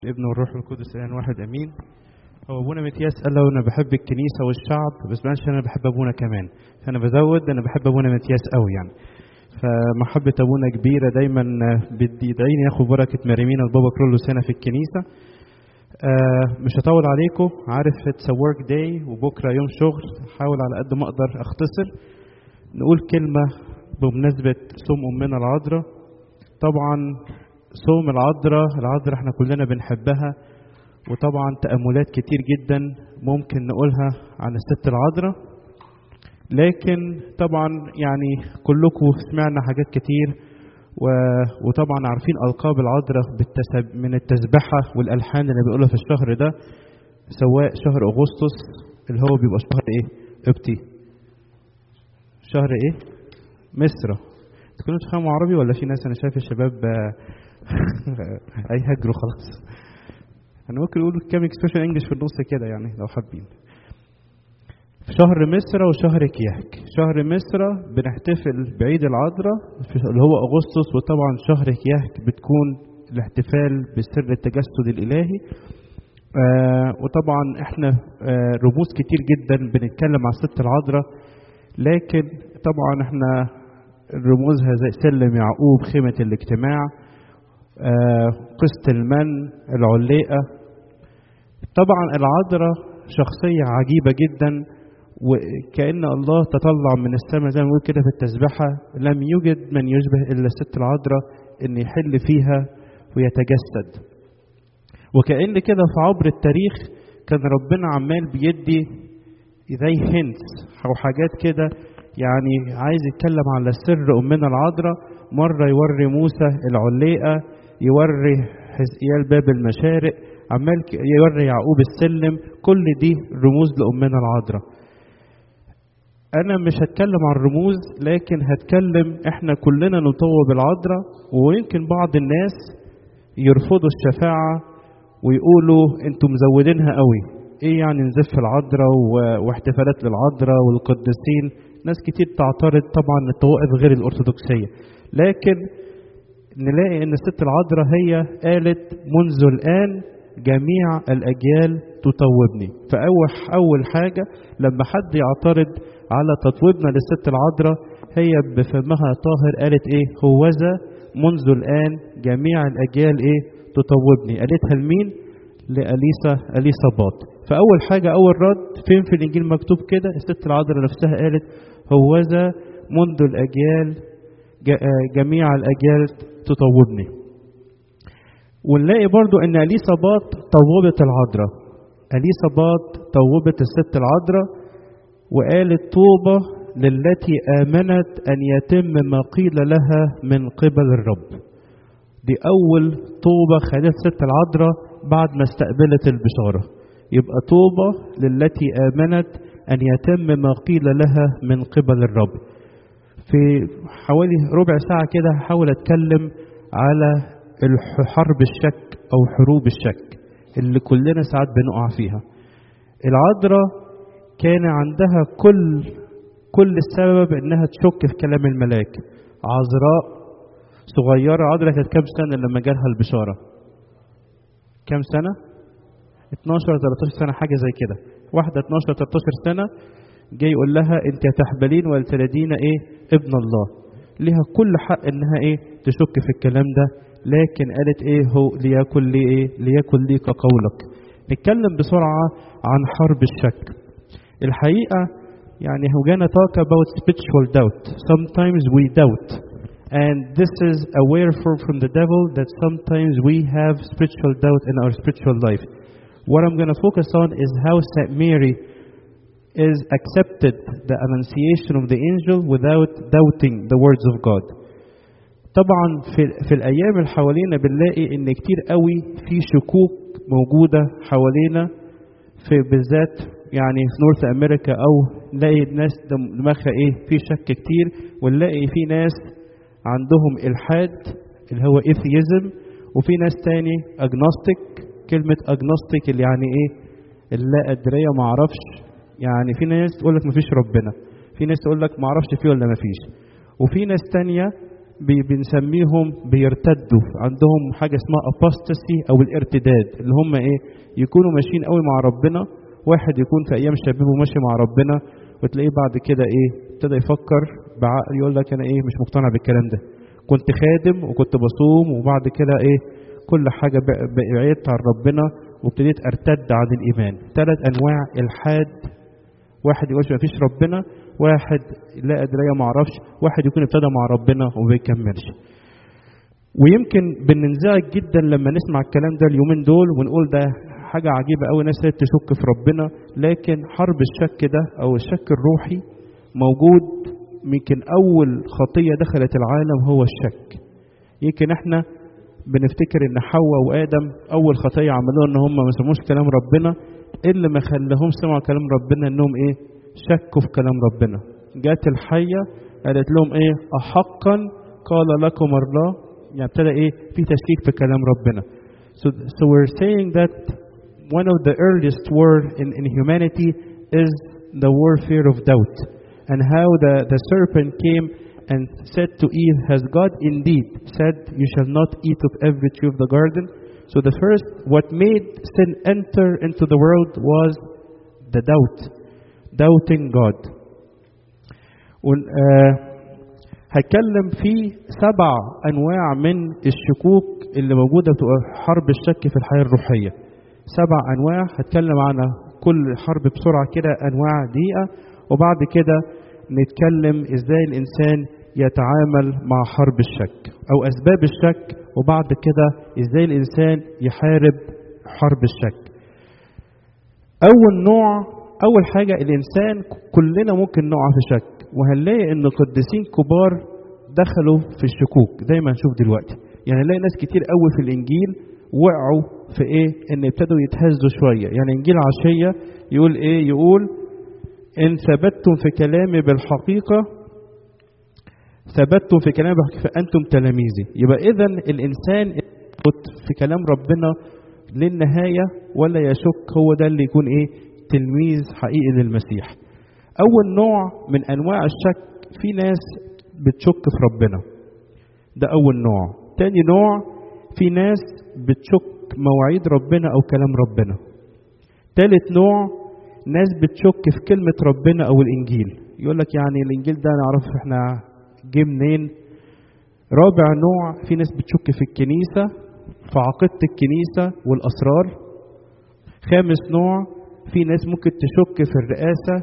الابن والروح القدس الان واحد امين هو ابونا متياس قال له انا بحب الكنيسه والشعب بس معلش انا بحب ابونا كمان فانا بزود انا بحب ابونا متياس قوي يعني فمحبه ابونا كبيره دايما بيدعيني ياخد بركه مريمينا البابا كرولوس هنا في الكنيسه آه مش هطول عليكم عارف اتس ورك داي وبكره يوم شغل احاول على قد ما اقدر اختصر نقول كلمه بمناسبه صوم امنا العذراء طبعا صوم العذراء العذراء احنا كلنا بنحبها وطبعا تأملات كتير جدا ممكن نقولها عن الست العذراء لكن طبعا يعني كلكم سمعنا حاجات كتير و... وطبعا عارفين ألقاب العذراء بالتسب... من التسبحة والألحان اللي بيقولها في الشهر ده سواء شهر أغسطس اللي هو بيبقى شهر إيه؟ قبطي شهر إيه؟ مصر تكونوا تفهموا عربي ولا في ناس أنا شايف الشباب هيهجروا خلاص انا ممكن اقول كام اكسبريشن انجلش في النص كده يعني لو حابين في شهر مصر وشهر كياك شهر مصر بنحتفل بعيد العذراء اللي هو اغسطس وطبعا شهر كياك بتكون الاحتفال بسر التجسد الالهي آه وطبعا احنا آه رموز كتير جدا بنتكلم عن الست العذراء لكن طبعا احنا رموزها زي سلم يعقوب خيمة الاجتماع آه قسط المن العليقة طبعا العذراء شخصية عجيبة جدا وكأن الله تطلع من السماء زي ما بنقول كده في التسبحة لم يوجد من يشبه إلا الست العذراء إن يحل فيها ويتجسد وكأن كده في عبر التاريخ كان ربنا عمال بيدي زي هنتس أو حاجات كده يعني عايز يتكلم على سر أمنا العذراء مرة يوري موسى العليقة يوري حزقيال باب المشارق عمال يوري يعقوب السلم كل دي رموز لأمنا العذراء أنا مش هتكلم عن الرموز لكن هتكلم إحنا كلنا نطوب العذراء ويمكن بعض الناس يرفضوا الشفاعة ويقولوا أنتوا مزودينها قوي إيه يعني نزف العذراء واحتفالات للعذراء والقديسين ناس كتير تعترض طبعا الطوائف غير الأرثوذكسية لكن نلاقي ان الست العذراء هي قالت منذ الان جميع الاجيال تطوبني فاول اول حاجه لما حد يعترض على تطويبنا للست العذراء هي بفمها طاهر قالت ايه هوذا منذ الان جميع الاجيال ايه تطوبني قالتها لمين لاليسا اليسا باط فاول حاجه اول رد فين في الانجيل مكتوب كده الست العذراء نفسها قالت هوذا منذ الاجيال جميع الأجيال تطوبني ونلاقي برضو أن أليصابات طوبت العذراء أليصابات طوبت الست العذراء وقالت طوبة للتي آمنت أن يتم ما قيل لها من قبل الرب دي أول طوبة خدت ست العذراء بعد ما استقبلت البشارة يبقى طوبة للتي آمنت أن يتم ما قيل لها من قبل الرب في حوالي ربع ساعة كده هحاول أتكلم على حرب الشك أو حروب الشك اللي كلنا ساعات بنقع فيها العذراء كان عندها كل كل السبب انها تشك في كلام الملاك عذراء صغيرة عذراء كانت كام سنة لما جالها البشارة كام سنة 12 13 سنة حاجة زي كده واحدة 12 13 سنة جاي يقول لها انت تحبلين ولتلدين ايه ابن الله ليها كل حق انها ايه تشك في الكلام ده لكن قالت ايه هو ليكن لي ايه ليكن لي كقولك نتكلم بسرعة عن حرب الشك الحقيقة يعني we're gonna talk about spiritual doubt sometimes we doubt and this is a wherefore from the devil that sometimes we have spiritual doubt in our spiritual life what I'm gonna focus on is how Saint Mary is accepted the annunciation of the angel without doubting the words of God. طبعا في, في الأيام اللي حوالينا بنلاقي إن كتير قوي في شكوك موجودة حوالينا في بالذات يعني في نورث أمريكا أو نلاقي الناس دماغها إيه في شك كتير ونلاقي في ناس عندهم إلحاد اللي هو إثيزم وفي ناس تاني أجنوستيك كلمة أجنوستيك اللي يعني إيه اللا أدرية معرفش يعني في ناس تقول لك مفيش ربنا في ناس تقول لك معرفش فيه ولا مفيش وفي ناس تانية بي- بنسميهم بيرتدوا عندهم حاجه اسمها apostasy او الارتداد اللي هم ايه يكونوا ماشيين قوي مع ربنا واحد يكون في ايام شبابه ماشي مع ربنا وتلاقيه بعد كده ايه ابتدى يفكر بعقل يقول لك انا ايه مش مقتنع بالكلام ده كنت خادم وكنت بصوم وبعد كده ايه كل حاجه ب- ب- بعدت عن ربنا وابتديت ارتد عن الايمان ثلاث انواع الحاد واحد يقول ما فيش ربنا واحد لا ادري ما اعرفش واحد يكون ابتدى مع ربنا وما بيكملش ويمكن بننزعج جدا لما نسمع الكلام ده اليومين دول ونقول ده حاجة عجيبة أوي ناس ابتدت تشك في ربنا لكن حرب الشك ده أو الشك الروحي موجود يمكن أول خطية دخلت العالم هو الشك يمكن احنا بنفتكر ان حواء وادم اول خطيه عملوها ان هم ما سمعوش كلام ربنا اللي ما خلاهم سمعوا كلام ربنا انهم ايه شكوا في كلام ربنا جات الحيه قالت لهم ايه احقا قال لكم الله يعني ابتدى ايه في تشكيك في كلام ربنا so, so we're saying that one of the earliest war in, in humanity is the warfare of doubt and how the, the serpent came and said to Eve, Has God indeed said, You shall not eat of every tree of the garden? So the first, what made sin enter into the world was the doubt, doubting God. ون- آه، هتكلم في سبع انواع من الشكوك اللي موجوده بتبقى في حرب الشك في الحياه الروحيه سبع انواع هتكلم عنها كل حرب بسرعه كده انواع دقيقه وبعد كده نتكلم ازاي الانسان يتعامل مع حرب الشك او اسباب الشك وبعد كده ازاي الانسان يحارب حرب الشك اول نوع اول حاجه الانسان كلنا ممكن نقع في شك وهنلاقي ان قديسين كبار دخلوا في الشكوك زي ما هنشوف دلوقتي يعني نلاقي ناس كتير قوي في الانجيل وقعوا في ايه ان ابتدوا يتهزوا شويه يعني انجيل عشيه يقول ايه يقول ان ثبتتم في كلامي بالحقيقه ثبتتم في كلامي بالحقيقه فانتم تلاميذي يبقى اذا الانسان يثبت في كلام ربنا للنهايه ولا يشك هو ده اللي يكون ايه تلميذ حقيقي للمسيح اول نوع من انواع الشك في ناس بتشك في ربنا ده اول نوع تاني نوع في ناس بتشك مواعيد ربنا او كلام ربنا تالت نوع ناس بتشك في كلمة ربنا او الانجيل يقول لك يعني الانجيل ده نعرف احنا جه منين رابع نوع في ناس بتشك في الكنيسة في عقيدة الكنيسة والاسرار خامس نوع في ناس ممكن تشك في الرئاسة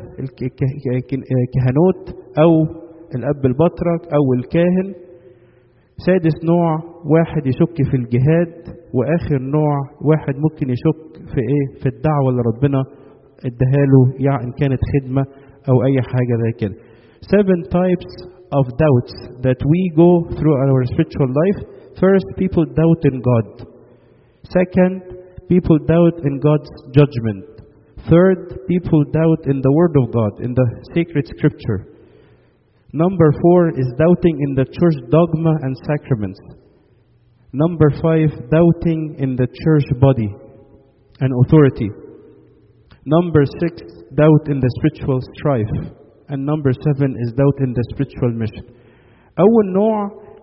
الكهنوت أو الأب البطرك أو الكاهن سادس نوع واحد يشك في الجهاد وآخر نوع واحد ممكن يشك في إيه في الدعوة اللي ربنا اداها يعني إن كانت خدمة أو أي حاجة زي كده seven types of doubts that we go through our spiritual life first people doubt in God second people doubt in God's judgment Third, people doubt in the Word of God, in the sacred scripture. Number four is doubting in the church dogma and sacraments. Number five, doubting in the church body and authority. Number six, doubt in the spiritual strife. And number seven is doubt in the spiritual mission. أول نوع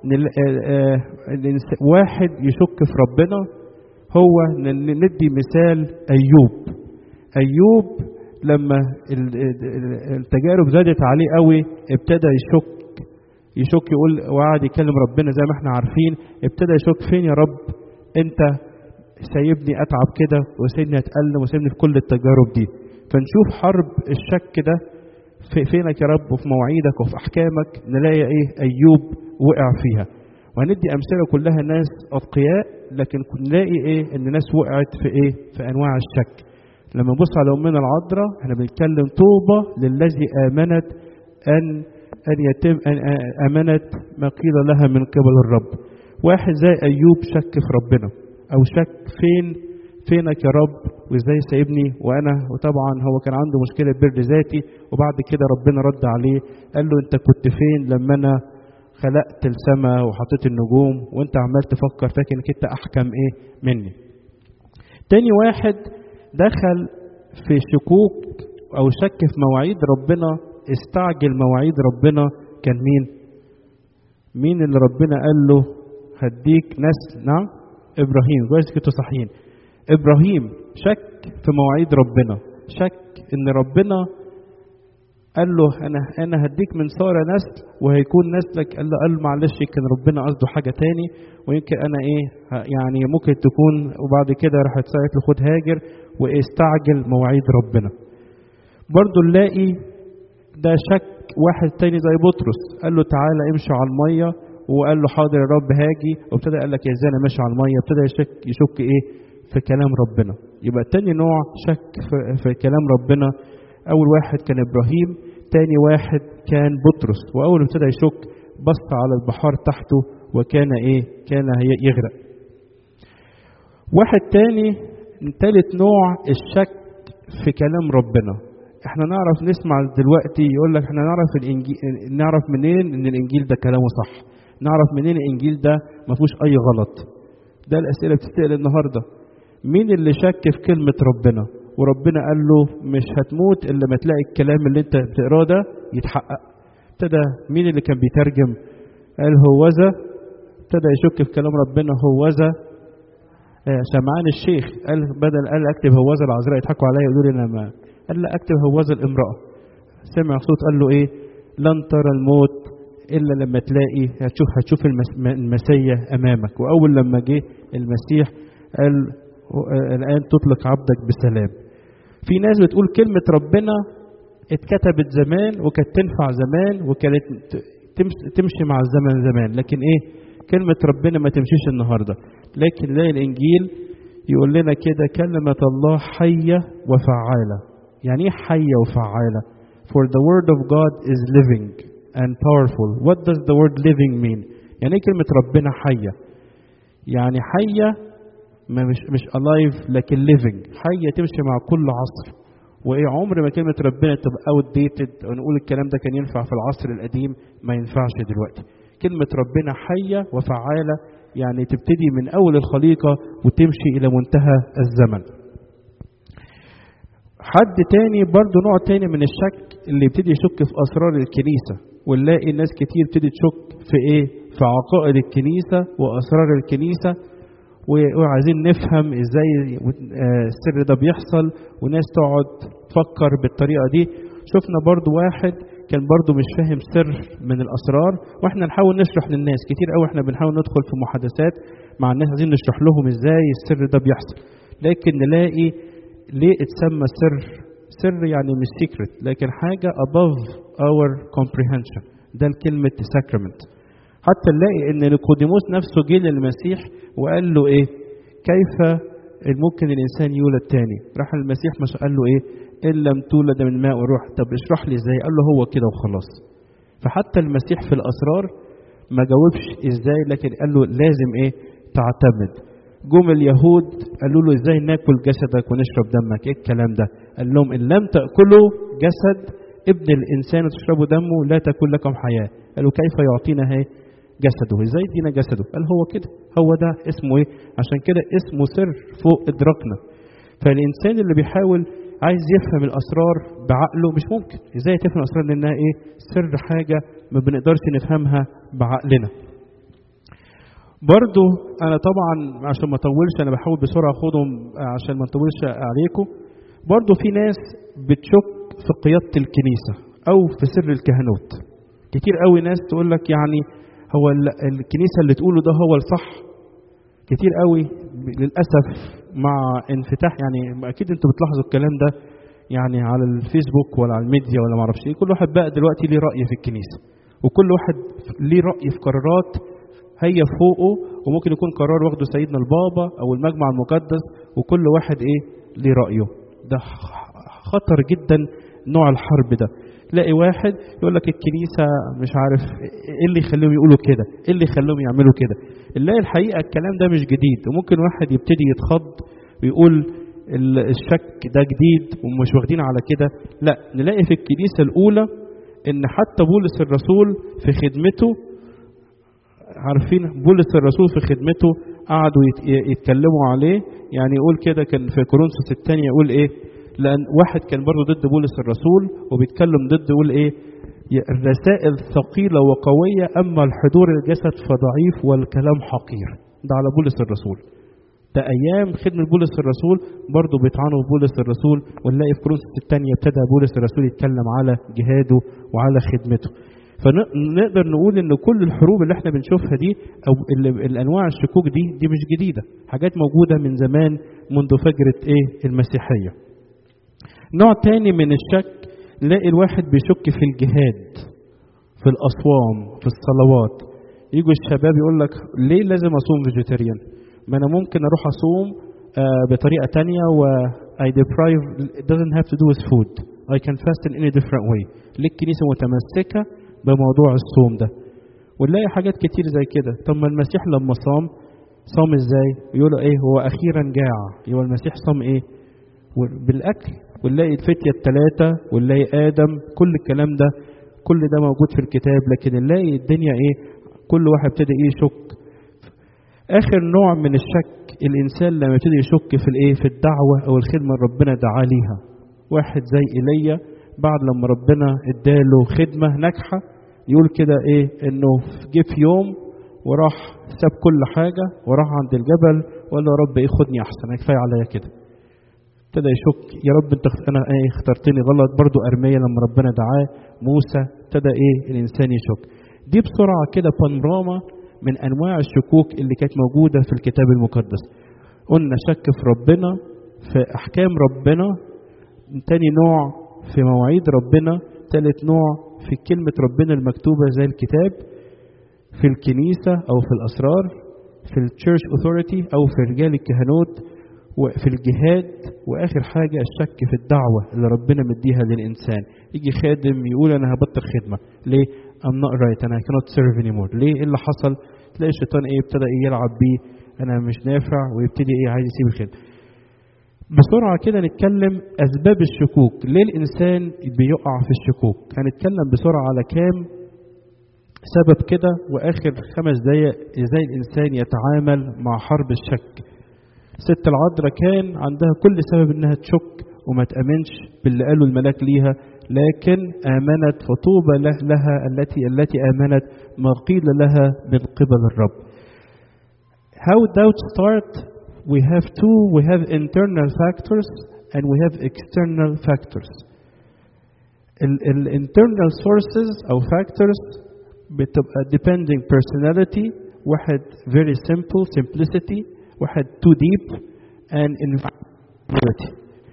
واحد يشك في ربنا هو ندي مثال أيوب ايوب لما التجارب زادت عليه قوي ابتدى يشك يشك يقول وقعد يكلم ربنا زي ما احنا عارفين ابتدى يشك فين يا رب انت سايبني اتعب كده وسايبني اتالم وسايبني في كل التجارب دي فنشوف حرب الشك ده في فينك يا رب وفي مواعيدك وفي احكامك نلاقي ايه ايوب وقع فيها وهندي امثله كلها ناس اتقياء لكن نلاقي ايه ان ناس وقعت في ايه في انواع الشك لما نبص على امنا العذراء احنا بنتكلم طوبى للذي امنت ان ان يتم ان امنت ما قيل لها من قبل الرب واحد زي ايوب شك في ربنا او شك فين فينك يا رب وازاي سايبني وانا وطبعا هو كان عنده مشكله بر ذاتي وبعد كده ربنا رد عليه قال له انت كنت فين لما انا خلقت السماء وحطيت النجوم وانت عمال تفكر فاكر انك انت احكم ايه مني تاني واحد دخل في شكوك او شك في مواعيد ربنا استعجل مواعيد ربنا كان مين مين اللي ربنا قال له هديك نسل نعم ابراهيم كويس كنتوا صحيين ابراهيم شك في مواعيد ربنا شك ان ربنا قال له انا انا هديك من ساره نسل وهيكون نسلك قال له قال له معلش كان ربنا قصده حاجه تاني ويمكن انا ايه يعني ممكن تكون وبعد كده راح اتساعد له خد هاجر واستعجل مواعيد ربنا برضه نلاقي ده شك واحد تاني زي بطرس قال له تعالى امشي على الميه وقال له حاضر يا رب هاجي وابتدى قال لك يا ازاي انا ماشي على الميه ابتدى يشك يشك ايه في كلام ربنا يبقى تاني نوع شك في, في كلام ربنا اول واحد كان ابراهيم تاني واحد كان بطرس واول ما ابتدى يشك بص على البحار تحته وكان ايه كان يغرق واحد تاني تالت نوع الشك في كلام ربنا احنا نعرف نسمع دلوقتي يقول لك احنا نعرف الانجيل نعرف منين ان الانجيل ده كلامه صح نعرف منين الانجيل ده ما فيهوش اي غلط ده الاسئله بتتسال النهارده مين اللي شك في كلمه ربنا وربنا قال له مش هتموت الا ما تلاقي الكلام اللي انت بتقراه ده يتحقق ابتدى مين اللي كان بيترجم قال هوذا ابتدى يشك في كلام ربنا هوذا سمعان الشيخ قال بدل قال اكتب هوذا العذراء يضحكوا عليا يقولوا لي انا ما قال لا اكتب هوذا الامراه سمع صوت قال له ايه لن ترى الموت الا لما تلاقي هتشوف هتشوف المسيا امامك واول لما جه المسيح قال الان تطلق عبدك بسلام في ناس بتقول كلمه ربنا اتكتبت زمان وكانت تنفع زمان وكانت تمشي مع الزمن زمان لكن ايه كلمة ربنا ما تمشيش النهاردة لكن لا الإنجيل يقول لنا كده كلمة الله حية وفعالة يعني ايه حية وفعالة for the word of God is living and powerful what does the word living mean يعني ايه كلمة ربنا حية يعني حية ما مش مش alive لكن living حية تمشي مع كل عصر وايه عمر ما كلمة ربنا تبقى outdated ونقول الكلام ده كان ينفع في العصر القديم ما ينفعش دلوقتي كلمة ربنا حية وفعالة يعني تبتدي من أول الخليقة وتمشي إلى منتهى الزمن حد تاني برضه نوع تاني من الشك اللي يبتدي يشك في أسرار الكنيسة ونلاقي ناس كتير تبتدي تشك في إيه؟ في عقائد الكنيسة وأسرار الكنيسة وعايزين نفهم ازاي السر ده بيحصل وناس تقعد تفكر بالطريقة دي شفنا برضو واحد كان برضو مش فاهم سر من الاسرار واحنا نحاول نشرح للناس كتير قوي احنا بنحاول ندخل في محادثات مع الناس عايزين نشرح لهم ازاي السر ده بيحصل لكن نلاقي ليه اتسمى سر سر يعني مش سيكرت لكن حاجة above our comprehension ده كلمة sacrament حتى نلاقي ان نيقوديموس نفسه جه للمسيح وقال له ايه كيف ممكن الانسان يولد تاني راح المسيح مش قال له ايه ان لم تولد من ماء وروح طب اشرح لي ازاي قال له هو كده وخلاص فحتى المسيح في الاسرار ما جاوبش ازاي لكن قال له لازم ايه تعتمد جم اليهود قالوا له ازاي ناكل جسدك ونشرب دمك ايه الكلام ده قال لهم ان لم تاكلوا جسد ابن الانسان وتشربوا دمه لا تكون لكم حياه قالوا كيف يعطينا هي جسده ازاي يدينا جسده قال هو كده هو ده اسمه ايه عشان كده اسمه سر فوق ادراكنا فالانسان اللي بيحاول عايز يفهم الاسرار بعقله مش ممكن ازاي تفهم الاسرار لانها ايه سر حاجه ما بنقدرش نفهمها بعقلنا برضو انا طبعا عشان ما اطولش انا بحاول بسرعه اخدهم عشان ما نطولش عليكم برضو في ناس بتشك في قياده الكنيسه او في سر الكهنوت كتير قوي ناس تقول لك يعني هو الكنيسه اللي تقوله ده هو الصح كتير قوي للاسف مع انفتاح يعني اكيد انتوا بتلاحظوا الكلام ده يعني على الفيسبوك ولا على الميديا ولا ما اعرفش ايه كل واحد بقى دلوقتي ليه راي في الكنيسه وكل واحد ليه راي في قرارات هي فوقه وممكن يكون قرار واخده سيدنا البابا او المجمع المقدس وكل واحد ايه ليه رايه ده خطر جدا نوع الحرب ده تلاقي واحد يقول لك الكنيسه مش عارف ايه اللي يخليهم يقولوا كده ايه اللي يخليهم يعملوا كده نلاقي الحقيقه الكلام ده مش جديد وممكن واحد يبتدي يتخض ويقول الشك ده جديد ومش واخدين على كده لا نلاقي في الكنيسه الاولى ان حتى بولس الرسول في خدمته عارفين بولس الرسول في خدمته قعدوا يتكلموا عليه يعني يقول كده كان في كورنثوس الثانيه يقول ايه لان واحد كان برضه ضد بولس الرسول وبيتكلم ضد يقول ايه الرسائل ثقيلة وقوية أما الحضور الجسد فضعيف والكلام حقير ده على بولس الرسول ده أيام خدمة بولس الرسول برضه بيطعنوا بولس الرسول ونلاقي في كورنثوس الثانية ابتدى بولس الرسول يتكلم على جهاده وعلى خدمته فنقدر نقول ان كل الحروب اللي احنا بنشوفها دي او الانواع الشكوك دي دي مش جديده حاجات موجوده من زمان منذ فجره ايه المسيحيه نوع تاني من الشك نلاقي الواحد بيشك في الجهاد في الاصوام في الصلوات يجوا الشباب يقول لك ليه لازم اصوم فيجيتيريان ما انا ممكن اروح اصوم آه بطريقه تانية و I deprive it doesn't have to do with food I can fast in any different way ليه الكنيسه متمسكه بموضوع الصوم ده ونلاقي حاجات كتير زي كده طب ما المسيح لما صام صام ازاي يقولوا ايه هو اخيرا جاع يبقى المسيح صام ايه بالاكل ونلاقي الفتيه الثلاثه ونلاقي ادم كل الكلام ده كل ده موجود في الكتاب لكن نلاقي الدنيا ايه كل واحد ابتدى ايه يشك اخر نوع من الشك الانسان لما يبتدي يشك في الايه في الدعوه او الخدمه اللي ربنا دعاه ليها واحد زي ايليا بعد لما ربنا اداله خدمه ناجحه يقول كده ايه انه جه في يوم وراح ساب كل حاجه وراح عند الجبل وقال له يا رب ايه خدني احسن كفايه عليا كده ابتدى يشك يا رب انت انا ايه اخترتني غلط برضو ارميه لما ربنا دعاه موسى ابتدى ايه الانسان يشك دي بسرعه كده بانوراما من انواع الشكوك اللي كانت موجوده في الكتاب المقدس قلنا شك في ربنا في احكام ربنا تاني نوع في مواعيد ربنا ثالث نوع في كلمة ربنا المكتوبة زي الكتاب في الكنيسة أو في الأسرار في التشيرش أوثوريتي أو في رجال الكهنوت وفي الجهاد وآخر حاجة الشك في الدعوة اللي ربنا مديها للإنسان يجي خادم يقول أنا هبطل خدمة ليه؟ I'm not right and I cannot serve anymore ليه؟ إيه اللي حصل؟ تلاقي الشيطان إيه ابتدى إيه يلعب بيه أنا مش نافع ويبتدي إيه عايز يسيب الخدمة بسرعة كده نتكلم أسباب الشكوك ليه الإنسان بيقع في الشكوك هنتكلم بسرعة على كام سبب كده وآخر خمس دقايق إزاي الإنسان يتعامل مع حرب الشك ست العذراء كان عندها كل سبب إنها تشك وما تأمنش باللي قاله الملاك ليها لكن آمنت فطوبى لها التي التي آمنت ما قيل لها من قبل الرب How doubt start we have two we have internal factors and we have external factors الانترنال sources او factors بتبقى depending personality واحد very simple simplicity واحد too deep and inferiority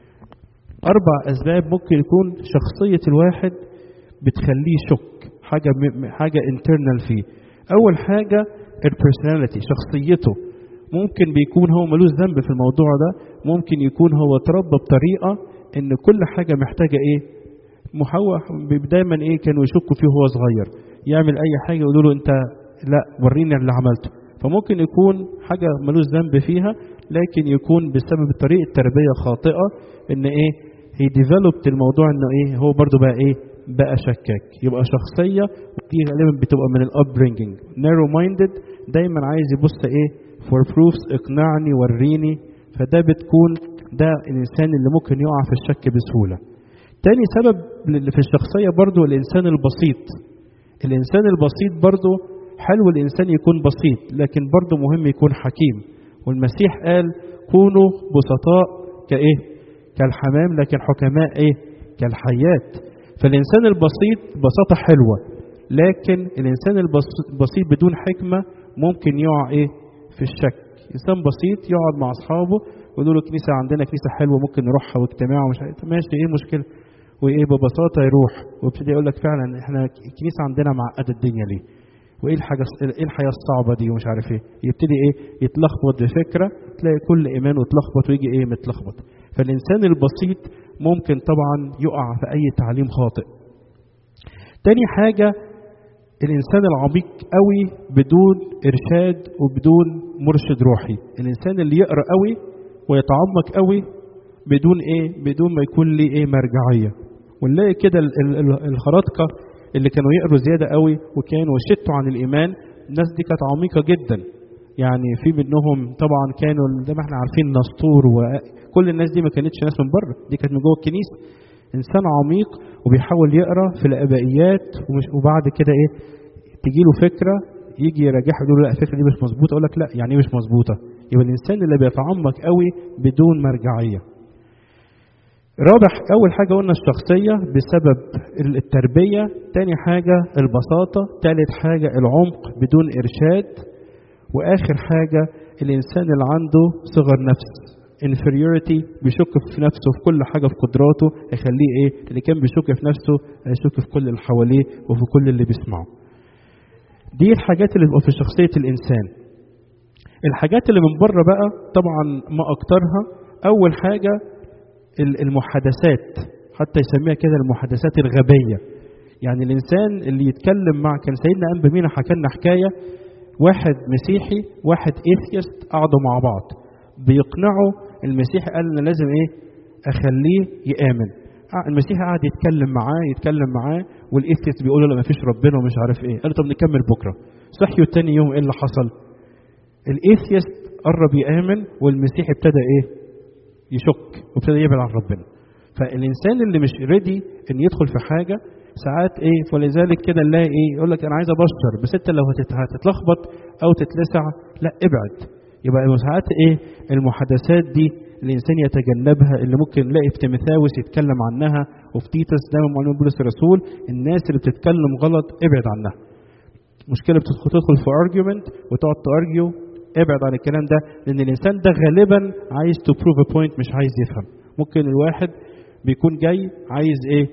اربع اسباب ممكن يكون شخصيه الواحد بتخليه شك حاجه حاجه internal فيه اول حاجه البرسوناليتي شخصيته ممكن بيكون هو ملوش ذنب في الموضوع ده ممكن يكون هو اتربى بطريقه ان كل حاجه محتاجه ايه محوح دايما ايه كانوا يشكوا فيه وهو صغير يعمل اي حاجه يقولوا له انت لا وريني اللي عملته فممكن يكون حاجه ملوش ذنب فيها لكن يكون بسبب طريقه تربيه خاطئه ان ايه هي ديفلوبت الموضوع انه ايه هو برضو بقى ايه بقى شكاك يبقى شخصيه ودي غالبا بتبقى من الابرينجنج نارو مايندد دايما عايز يبص ايه فور بروفز اقنعني وريني فده بتكون ده الانسان اللي ممكن يقع في الشك بسهوله تاني سبب في الشخصيه برضو الانسان البسيط الانسان البسيط برضو حلو الانسان يكون بسيط لكن برضو مهم يكون حكيم والمسيح قال كونوا بسطاء كايه كالحمام لكن حكماء ايه كالحيات فالانسان البسيط بساطه حلوه لكن الانسان البسيط بدون حكمه ممكن يقع ايه في الشك انسان بسيط يقعد مع اصحابه ويقولوا له الكنيسه عندنا كنيسه حلوه ممكن نروحها واجتماع ومش عارف ماشي ايه المشكله وايه ببساطه يروح ويبتدي يقول لك فعلا احنا الكنيسه عندنا معقده الدنيا ليه وايه الحاجه ايه الحياه الصعبه دي ومش عارف ايه يبتدي ايه يتلخبط بفكره تلاقي كل ايمانه اتلخبط ويجي ايه متلخبط فالانسان البسيط ممكن طبعا يقع في اي تعليم خاطئ تاني حاجه الانسان العميق قوي بدون ارشاد وبدون مرشد روحي الانسان اللي يقرا قوي ويتعمق قوي بدون ايه بدون ما يكون ليه ايه مرجعيه ونلاقي كده الخراطقه اللي كانوا يقروا زياده قوي وكانوا شتوا عن الايمان الناس دي كانت عميقه جدا يعني في منهم طبعا كانوا زي ما احنا عارفين نسطور وكل الناس دي ما كانتش ناس من بره دي كانت من جوه الكنيسه انسان عميق وبيحاول يقرا في الابائيات ومش وبعد كده ايه تجي له فكره يجي يراجعها يقول له لا الفكره دي مش مظبوطه اقول لك لا يعني ايه مش مظبوطه يبقى الانسان اللي بيتعمق قوي بدون مرجعيه رابع اول حاجه قلنا الشخصيه بسبب التربيه تاني حاجه البساطه تالت حاجه العمق بدون ارشاد واخر حاجه الانسان اللي عنده صغر نفس inferiority بيشك في نفسه في كل حاجه في قدراته يخليه ايه اللي كان بيشك في نفسه هيشك في كل اللي حواليه وفي كل اللي بيسمعه دي الحاجات اللي بتبقى في شخصيه الانسان الحاجات اللي من بره بقى طبعا ما اكترها اول حاجه المحادثات حتى يسميها كده المحادثات الغبيه يعني الانسان اللي يتكلم مع كان سيدنا انبا مينا حكى لنا حكايه واحد مسيحي واحد ايثيست قعدوا مع بعض بيقنعوا المسيحي قال انا لازم ايه اخليه يامن المسيحي قعد يتكلم معاه يتكلم معاه والايثيست بيقول له لا مفيش ربنا ومش عارف ايه قال له طب نكمل بكره صحيوا تاني يوم ايه اللي حصل الايثيست قرب يامن والمسيحي ابتدى ايه يشك وابتدى يبعد عن ربنا فالانسان اللي مش ريدي ان يدخل في حاجه ساعات ايه ولذلك كده نلاقي ايه يقول لك انا عايز ابشر بس انت لو هتتلخبط او تتلسع لا ابعد يبقى ساعات ايه المحادثات دي الانسان يتجنبها اللي ممكن نلاقي في تيموثاوس يتكلم عنها وفي تيتس دايما معلوم بولس الرسول الناس اللي بتتكلم غلط ابعد عنها مشكله بتدخل تدخل في ارجيومنت وتقعد تارجيو ابعد عن الكلام ده لان الانسان ده غالبا عايز تو بروف ا بوينت مش عايز يفهم ممكن الواحد بيكون جاي عايز ايه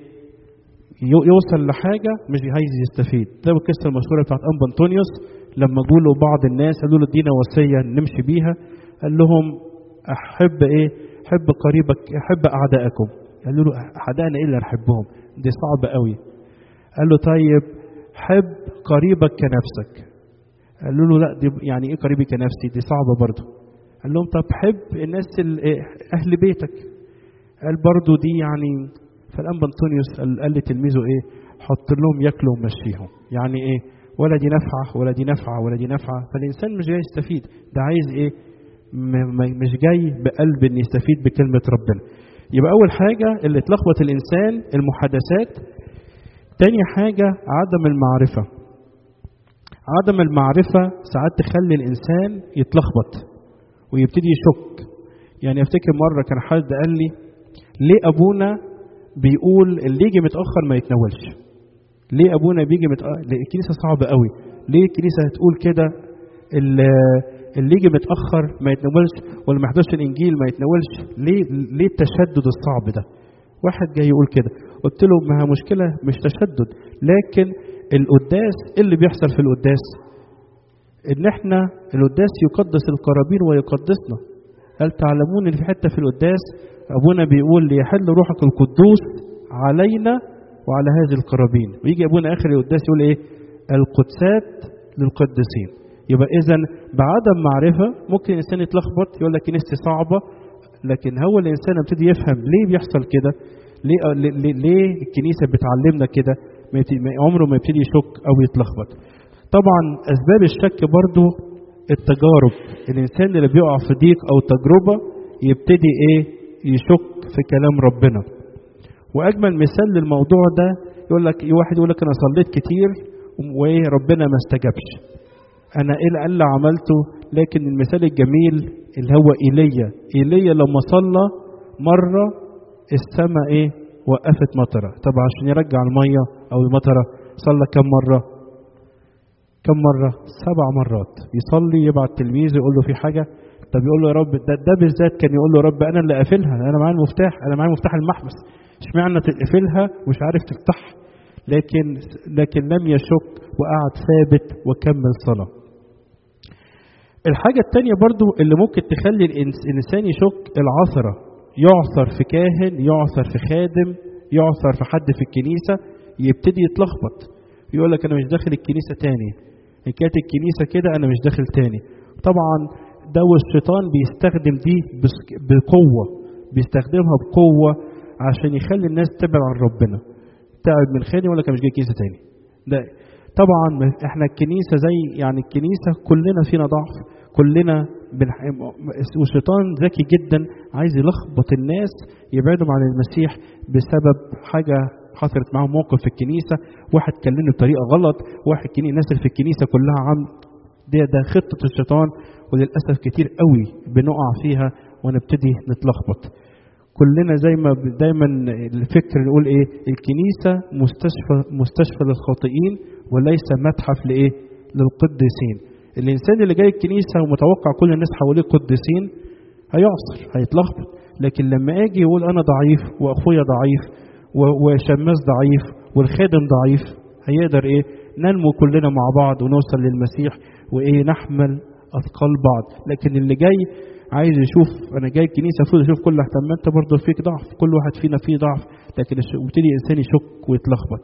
يوصل لحاجة مش عايز يستفيد زي القصة المشهورة بتاعت أنبا أنطونيوس لما قالوا بعض الناس قالوا له ادينا وصية نمشي بيها قال لهم أحب إيه؟ حب قريبك أحب أعدائكم قالوا له أعدائنا إيه اللي نحبهم؟ دي صعبة قوي قال له طيب حب قريبك كنفسك قالوا له لا دي يعني إيه قريبي كنفسي؟ دي صعبة برضه قال لهم طب حب الناس أهل بيتك قال برضه دي يعني فالانبا انطونيوس قال, قال لتلميذه ايه حط لهم ياكلوا ومشيهم يعني ايه ولا دي نافعه ولا دي نافعه ولا دي نافعه فالانسان مش جاي يستفيد ده عايز ايه مش جاي بقلب ان يستفيد بكلمه ربنا يبقى اول حاجه اللي تلخبط الانسان المحادثات تاني حاجه عدم المعرفه عدم المعرفه ساعات تخلي الانسان يتلخبط ويبتدي يشك يعني افتكر مره كان حد قال لي ليه ابونا بيقول اللي يجي متاخر ما يتناولش ليه ابونا بيجي متاخر الكنيسه صعبه قوي ليه الكنيسه هتقول كده اللي يجي متاخر ما يتناولش واللي ما يحضرش الانجيل ما يتناولش ليه ليه التشدد الصعب ده واحد جاي يقول كده قلت له ما مشكله مش تشدد لكن القداس إيه اللي بيحصل في القداس ان احنا القداس يقدس القرابين ويقدسنا هل تعلمون ان في حته في القداس ابونا بيقول ليحل روحك القدوس علينا وعلى هذه القرابين ويجي ابونا اخر القداس يقول ايه القدسات للقديسين يبقى اذا بعدم معرفه ممكن الانسان يتلخبط يقول لك كنيستي صعبه لكن هو الانسان يبتدي يفهم ليه بيحصل كده ليه ليه, ليه الكنيسه بتعلمنا كده عمره ما يبتدي يشك او يتلخبط طبعا اسباب الشك برضو التجارب الانسان اللي بيقع في ضيق او تجربه يبتدي ايه يشك في كلام ربنا واجمل مثال للموضوع ده يقول لك واحد يقول لك انا صليت كتير وربنا ما استجابش انا ايه اللي عملته لكن المثال الجميل اللي هو ايليا ايليا لما صلى مره السماء ايه وقفت مطره طب عشان يرجع الميه او المطره صلى كم مره كم مره سبع مرات يصلي يبعت تلميذه يقول له في حاجه طب يقول له يا رب ده, ده بالذات كان يقول له يا رب انا اللي قافلها انا معايا المفتاح انا معايا مفتاح المحبس اشمعنى تقفلها ومش عارف تفتحها لكن لكن لم يشك وقعد ثابت وكمل صلاه الحاجة التانية برضو اللي ممكن تخلي الإنسان يشك العثرة يعثر في كاهن يعثر في خادم يعثر في حد في الكنيسة يبتدي يتلخبط يقول لك أنا مش داخل الكنيسة تاني إن كانت الكنيسة كده أنا مش داخل تاني طبعا ده والشيطان بيستخدم دي بقوة بيستخدمها بقوة عشان يخلي الناس تبعد عن ربنا تعب من خاني ولا كان مش جاي كنيسة تاني ده طبعا احنا الكنيسة زي يعني الكنيسة كلنا فينا ضعف كلنا والشيطان ذكي جدا عايز يلخبط الناس يبعدهم عن المسيح بسبب حاجه حصلت معاهم موقف في الكنيسه واحد كلمني بطريقه غلط واحد كني الناس اللي في الكنيسه كلها عم ده ده خطه الشيطان وللاسف كتير قوي بنقع فيها ونبتدي نتلخبط كلنا زي ما دايما الفكر نقول ايه الكنيسه مستشفى مستشفى للخاطئين وليس متحف لايه للقديسين الانسان اللي جاي الكنيسه ومتوقع كل الناس حواليه قديسين هيعصر هيتلخبط لكن لما اجي يقول انا ضعيف واخويا ضعيف وشماس ضعيف والخادم ضعيف هيقدر ايه ننمو كلنا مع بعض ونوصل للمسيح وايه نحمل اثقال بعض لكن اللي جاي عايز يشوف انا جاي الكنيسه المفروض اشوف كل اهتمام انت برضه فيك ضعف كل واحد فينا فيه ضعف لكن يبتدي الانسان يشك ويتلخبط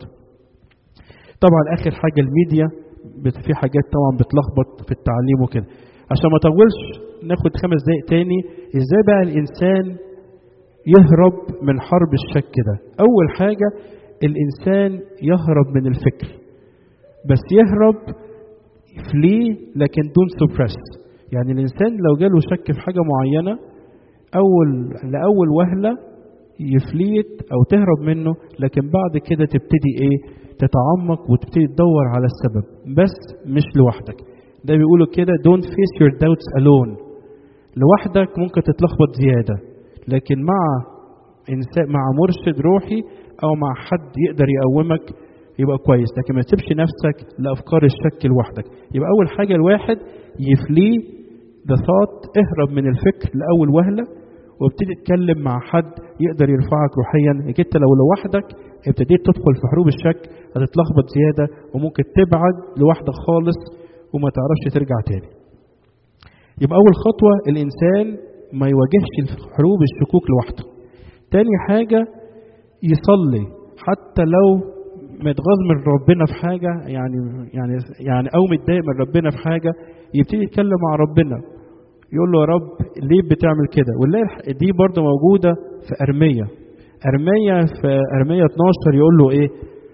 طبعا اخر حاجه الميديا في حاجات طبعا بتلخبط في التعليم وكده عشان ما اطولش ناخد خمس دقايق تاني ازاي بقى الانسان يهرب من حرب الشك ده اول حاجه الانسان يهرب من الفكر بس يهرب فليه لكن دون سبريس يعني الانسان لو جاله شك في حاجه معينه اول لاول وهله يفليت او تهرب منه لكن بعد كده تبتدي ايه تتعمق وتبتدي تدور على السبب بس مش لوحدك ده بيقولوا كده don't face your doubts alone لوحدك ممكن تتلخبط زياده لكن مع انسان مع مرشد روحي او مع حد يقدر يقومك يبقى كويس لكن ما تسيبش نفسك لافكار الشك لوحدك يبقى اول حاجه الواحد يفليه ذا ثought اهرب من الفكر لاول وهله وابتدي تتكلم مع حد يقدر يرفعك روحيا انك انت لو لوحدك ابتديت تدخل في حروب الشك هتتلخبط زياده وممكن تبعد لوحدك خالص وما تعرفش ترجع تاني يبقى اول خطوه الانسان ما يواجهش حروب الشكوك لوحده تاني حاجه يصلي حتى لو متغاظ من ربنا في حاجة يعني يعني يعني أو متضايق من ربنا في حاجة يبتدي يتكلم مع ربنا يقول له يا رب ليه بتعمل كده ونلاقي دي برضه موجودة في أرمية أرمية في أرمية 12 يقول له إيه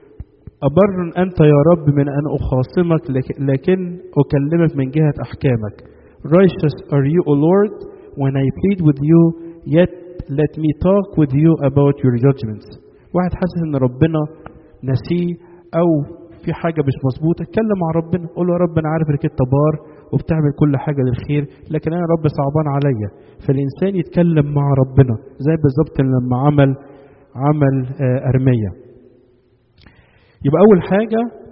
أبر أنت يا رب من أن أخاصمك لكن أكلمك من جهة أحكامك Righteous are you, O Lord, when I plead with you, yet let me talk with you about your judgments. واحد حاسس إن ربنا نسيه او في حاجه مش مظبوطه اتكلم مع ربنا قول له يا رب انا عارف انك انت بار وبتعمل كل حاجه للخير لكن انا رب صعبان عليا فالانسان يتكلم مع ربنا زي بالظبط لما عمل عمل ارميه يبقى اول حاجه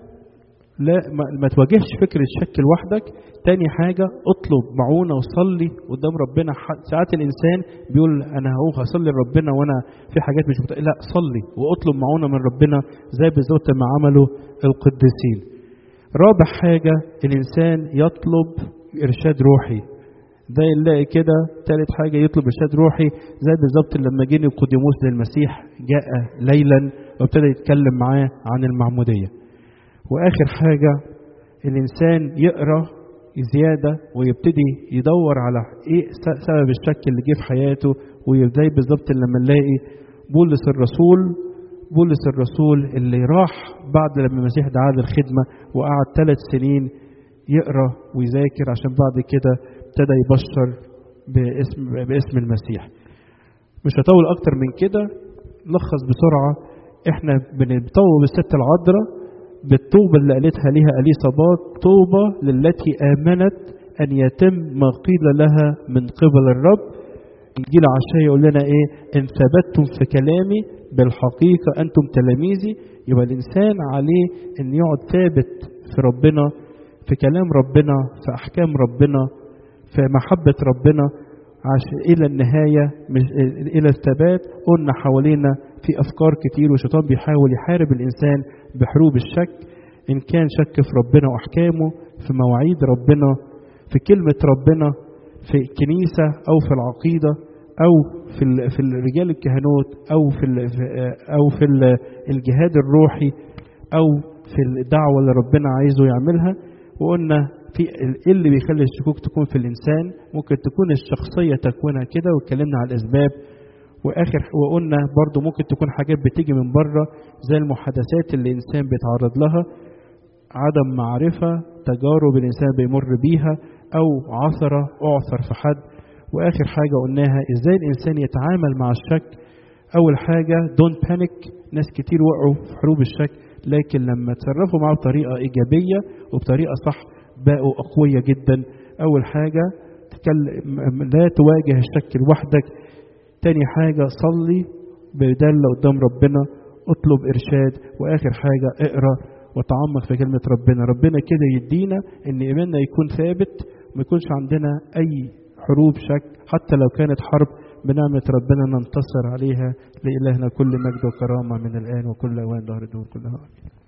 لا ما, ما تواجهش فكر الشك لوحدك تاني حاجة اطلب معونة وصلي قدام ربنا ساعات الإنسان بيقول أنا هو هصلي لربنا وأنا في حاجات مش مت... لا صلي واطلب معونة من ربنا زي بالظبط ما عملوا القديسين رابع حاجة الإنسان يطلب إرشاد روحي ده نلاقي كده ثالث حاجة يطلب إرشاد روحي زي بالظبط لما جه نيقوديموس للمسيح جاء ليلا وابتدى يتكلم معاه عن المعمودية واخر حاجه الانسان يقرا زياده ويبتدي يدور على ايه سبب الشك اللي جه في حياته وزي بالظبط لما نلاقي بولس الرسول بولس الرسول اللي راح بعد لما المسيح دعاه للخدمه وقعد ثلاث سنين يقرا ويذاكر عشان بعد كده ابتدى يبشر باسم باسم المسيح مش هطول اكتر من كده لخص بسرعه احنا بنطوب الست العذراء بالطوبة اللي قالتها لها أليصابات طوبة للتي آمنت أن يتم ما قيل لها من قبل الرب الجيل عشان يقول لنا إيه إن ثبتتم في كلامي بالحقيقة أنتم تلاميذي يبقى الإنسان عليه أن يقعد ثابت في ربنا في كلام ربنا في أحكام ربنا في محبة ربنا عشان إلى النهاية مش إلى الثبات قلنا حوالينا في أفكار كتير والشيطان بيحاول يحارب الإنسان بحروب الشك إن كان شك في ربنا وأحكامه في مواعيد ربنا في كلمة ربنا في الكنيسة أو في العقيدة أو في في الرجال الكهنوت أو في أو في الجهاد الروحي أو في الدعوة اللي ربنا عايزه يعملها وقلنا في ايه اللي بيخلي الشكوك تكون في الانسان ممكن تكون الشخصيه تكوينها كده واتكلمنا على الاسباب واخر وقلنا برضو ممكن تكون حاجات بتيجي من بره زي المحادثات اللي الانسان بيتعرض لها عدم معرفة تجارب الإنسان بيمر بيها أو عثرة أعثر في حد وآخر حاجة قلناها إزاي الإنسان يتعامل مع الشك أول حاجة دون بانيك ناس كتير وقعوا في حروب الشك لكن لما تصرفوا معاه بطريقة إيجابية وبطريقة صح بقوا أقوياء جدا أول حاجة تكلم لا تواجه الشك لوحدك تاني حاجة صلي بدالة قدام ربنا اطلب إرشاد وآخر حاجة اقرأ وتعمق في كلمة ربنا ربنا كده يدينا ان ايماننا يكون ثابت وما يكونش عندنا اي حروب شك حتى لو كانت حرب بنعمة ربنا ننتصر عليها لإلهنا كل مجد وكرامة من الآن وكل أوان ظهر دور كلها